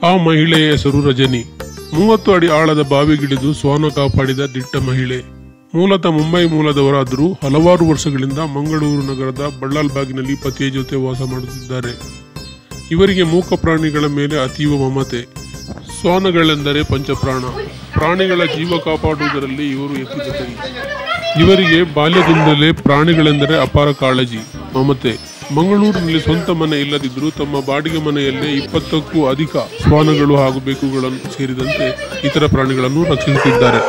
ಆ ಮಹಿಳೆಯ ಹೆಸರು ರಜನಿ ಮೂವತ್ತು ಅಡಿ ಆಳದ ಬಾವಿಗಿಳಿದು ಶ್ವಾನ ಕಾಪಾಡಿದ ದಿಟ್ಟ ಮಹಿಳೆ ಮೂಲತಃ ಮುಂಬೈ ಮೂಲದವರಾದರೂ ಹಲವಾರು ವರ್ಷಗಳಿಂದ ಮಂಗಳೂರು ನಗರದ ಬಳ್ಳಾಲ್ಬಾಗಿನಲ್ಲಿ ಪತಿಯ ಜೊತೆ ವಾಸ ಮಾಡುತ್ತಿದ್ದಾರೆ ಇವರಿಗೆ ಮೂಕ ಪ್ರಾಣಿಗಳ ಮೇಲೆ ಅತೀವ ಮಮತೆ ಶ್ವಾನಗಳೆಂದರೆ ಪಂಚಪ್ರಾಣ ಪ್ರಾಣಿಗಳ ಜೀವ ಕಾಪಾಡುವುದರಲ್ಲಿ ಇವರು ಎತ್ತಿದ ಕೈ ಇವರಿಗೆ ಬಾಲ್ಯದಿಂದಲೇ ಪ್ರಾಣಿಗಳೆಂದರೆ ಅಪಾರ ಕಾಳಜಿ ಮಮತೆ ಮಂಗಳೂರಿನಲ್ಲಿ ಸ್ವಂತ ಮನೆ ಇಲ್ಲದಿದ್ದರೂ ತಮ್ಮ ಬಾಡಿಗೆ ಮನೆಯಲ್ಲೇ ಇಪ್ಪತ್ತಕ್ಕೂ ಅಧಿಕ ಶ್ವಾನಗಳು ಹಾಗೂ ಬೆಕ್ಕುಗಳನ್ನು ಸೇರಿದಂತೆ ಇತರ ಪ್ರಾಣಿಗಳನ್ನು ರಕ್ಷಿಸುತ್ತಿದ್ದಾರೆ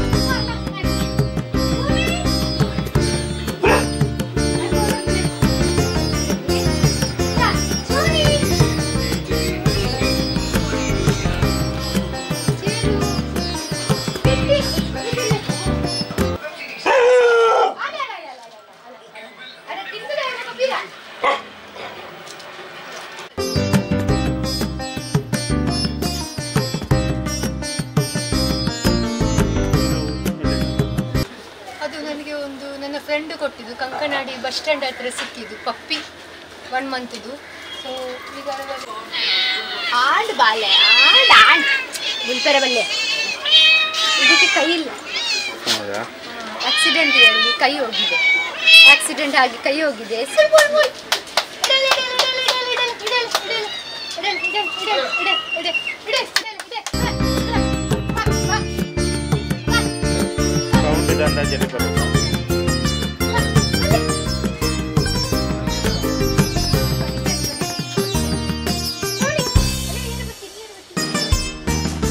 ಅದು ನನಗೆ ಒಂದು ನನ್ನ ಫ್ರೆಂಡ್ ಕೊಟ್ಟಿದ್ದು ಕಂಕನಾಡಿ ಬಸ್ ಸ್ಟ್ಯಾಂಡ್ ಹತ್ರ ಸಿಕ್ಕಿದ್ದು ಪಪ್ಪಿ ಒನ್ ಮಂತ್ದು ಸೊ ಈಗ ಆಡ್ ಬಾಲೆ ಆಡ್ ಆಡ್ ಗುಲ್ಪೆರ ಬಲ್ಲೆ ಇದಕ್ಕೆ ಕೈ ಇಲ್ಲ ಹೌದಾ ಆಕ್ಸಿಡೆಂಟ್ ನನಗೆ ಕೈ ಹೋಗಿದೆ ಆಕ್ಸಿಡೆಂಟ್ ಆಗಿ ಕೈ ಹೋಗಿದೆ ಸ್ವಲ್ಪ ಸ್ವಲ್ಪ ಇಡಲ್, ಇಡಲ್, ಇಡಲ್, ಇಡಲ್, ಇಡಲ್, ಇಡಲ್, ಇಡಲ್, ಇಡಲ್, ಇಡಲ್, ಇಡಲ್, ಇಡಲ್, ಇಡಲ್, ಇಡಲ್, ಇಡಲ್, ಇಡಲ್. ಬಾ, ಬಾ, ಬಾ, ಕೌಂಟ್ ಇದೆ ಅಂದಾಜಲ್ಲಿ ಬರುತ್ತೆ ನೋಡಿ, ಅದೇ ಏನು ಗೊತ್ತಿಲ್ಲ, ಏನು ಗೊತ್ತಿಲ್ಲ.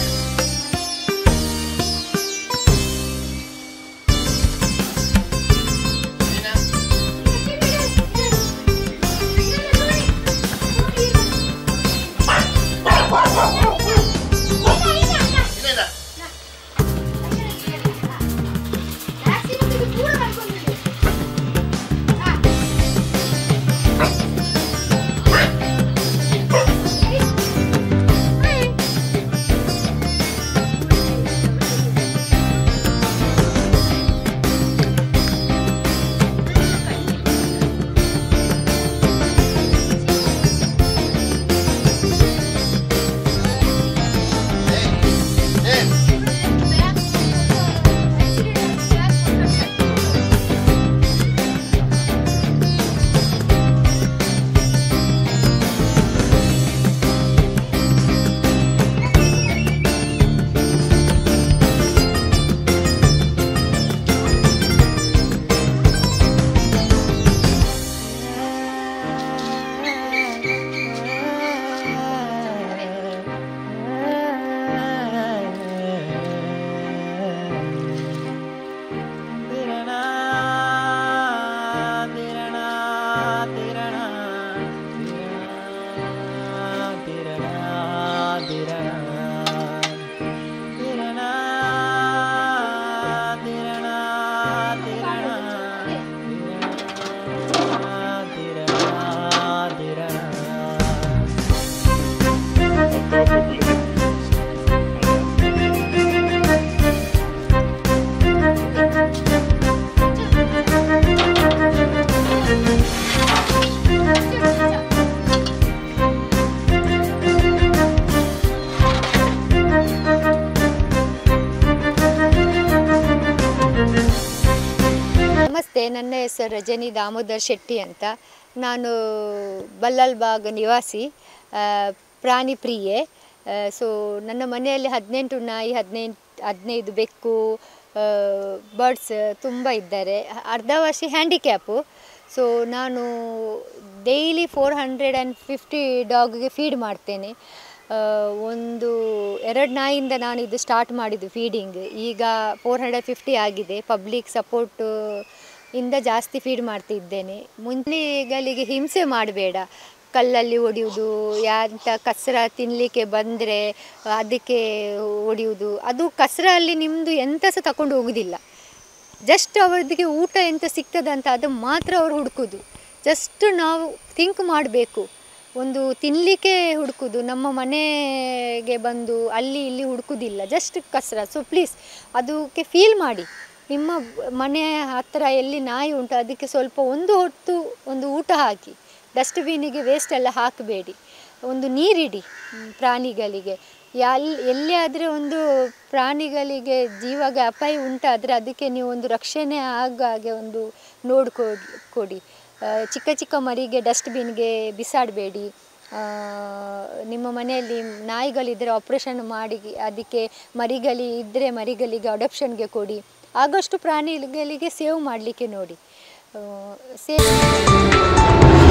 ನಮಸ್ತೆ ನನ್ನ ಹೆಸರು ರಜನಿ ದಾಮೋದರ್ ಶೆಟ್ಟಿ ಅಂತ ನಾನು ಬಲ್ಲಲ್ಬಾಗ್ ನಿವಾಸಿ ಆ, ಪ್ರಾಣಿ ಪ್ರಿಯೆ ಸೊ ನನ್ನ ಮನೆಯಲ್ಲಿ ಹದಿನೆಂಟು ನಾಯಿ ಹದಿನೆಂಟು ಹದಿನೈದು ಬೆಕ್ಕು ಬರ್ಡ್ಸ್ ತುಂಬ ಇದ್ದಾರೆ ಅರ್ಧ ವರ್ಷ ಹ್ಯಾಂಡಿಕ್ಯಾಪು ಸೊ ನಾನು daily four hundred and fifty ಡಾಗ್ಗೆ ಫೀಡ್ ಮಾಡ್ತೇನೆ ಆ, ಒಂದು ಎರಡು ನಾಯಿಂದ ನಾನು ಇದು ಸ್ಟಾರ್ಟ್ ಮಾಡಿದ್ದು ಫೀಡಿಂಗ್ ಈಗ ಫೋರ್ ಹಂಡ್ರೆಡ್ ಫಿಫ್ಟಿ ಆಗಿದೆ ಪಬ್ಲಿಕ್ ಸಪೋರ್ಟ್ ಇಂದ ಜಾಸ್ತಿ ಫೀಡ್ ಮಾಡ್ತಿದ್ದೇನೆ ಮುಂದಿಗಳಿಗೆ ಹಿಂಸೆ ಮಾಡಬೇಡ ಕಲ್ಲಲ್ಲಿ ಹೊಡೆಯುವುದು ಯಾಂತ ಕಸರ ತಿನ್ನಲಿಕ್ಕೆ ಬಂದರೆ ಅದಕ್ಕೆ ಹೊಡೆಯುವುದು ಅದು ಕಸರಲ್ಲಿ ನಿಮ್ಮದು ಎಂತ ಸಹ ತಗೊಂಡು ಹೋಗುವುದಿಲ್ಲ ಜಸ್ಟ್ ಅವರಿಗೆ ಊಟ ಎಂತ ಸಿಗ್ತದಂತ ಅದು ಮಾತ್ರ ಅವರು ಹುಡುಕೋದು ಜಸ್ಟ್ ನಾವು ಥಿಂಕ್ ಮಾಡಬೇಕು ಒಂದು ತಿನ್ನಲಿಕ್ಕೆ ಹುಡುಕೋದು ನಮ್ಮ ಮನೆಗೆ ಬಂದು ಅಲ್ಲಿ ಇಲ್ಲಿ ಹುಡುಕೋದಿಲ್ಲ ಜಸ್ಟ್ ಕಸರ ಸೊ ಪ್ಲೀಸ್ ಅದಕ್ಕೆ ಫೀಲ್ ಮಾಡಿ ನಿಮ್ಮ ಮನೆ ಹತ್ತಿರ ಎಲ್ಲಿ ನಾಯಿ ಉಂಟು ಅದಕ್ಕೆ ಸ್ವಲ್ಪ ಒಂದು ಹೊತ್ತು ಒಂದು ಊಟ ಹಾಕಿ ಡಸ್ಟ್ಬಿನ್ನಿಗೆ ವೇಸ್ಟ್ ಎಲ್ಲ ಹಾಕಬೇಡಿ ಒಂದು ನೀರಿಡಿ ಮ್, ಪ್ರಾಣಿಗಳಿಗೆ ಎಲ್ ಎಲ್ಲಿ ಆದರೆ ಒಂದು ಪ್ರಾಣಿಗಳಿಗೆ ಜೀವಗೆ ಅಪಾಯ ಉಂಟಾದರೆ ಅದಕ್ಕೆ ನೀವು ಒಂದು ರಕ್ಷಣೆ ಆಗ ಹಾಗೆ ಒಂದು ನೋಡ್ಕೊ ಕೊಡಿ ಆ, ಚಿಕ್ಕ ಚಿಕ್ಕ ಮರಿಗೆ ಡಸ್ಟ್ಬಿನ್ಗೆ ಬಿಸಾಡಬೇಡಿ ನಿಮ್ಮ ಮನೆಯಲ್ಲಿ ನಾಯಿಗಳಿದ್ದರೆ ಆಪ್ರೇಷನ್ ಮಾಡಿ ಅದಕ್ಕೆ ಮರಿಗಳಿ ಇದ್ದರೆ ಮರಿಗಳಿಗೆ ಅಡಾಪ್ಷನ್ಗೆ ಕೊಡಿ ಆದಷ್ಟು ಪ್ರಾಣಿಗಳಿಗೆ ಸೇವ್ ಮಾಡಲಿಕ್ಕೆ ನೋಡಿ ಸೇವ್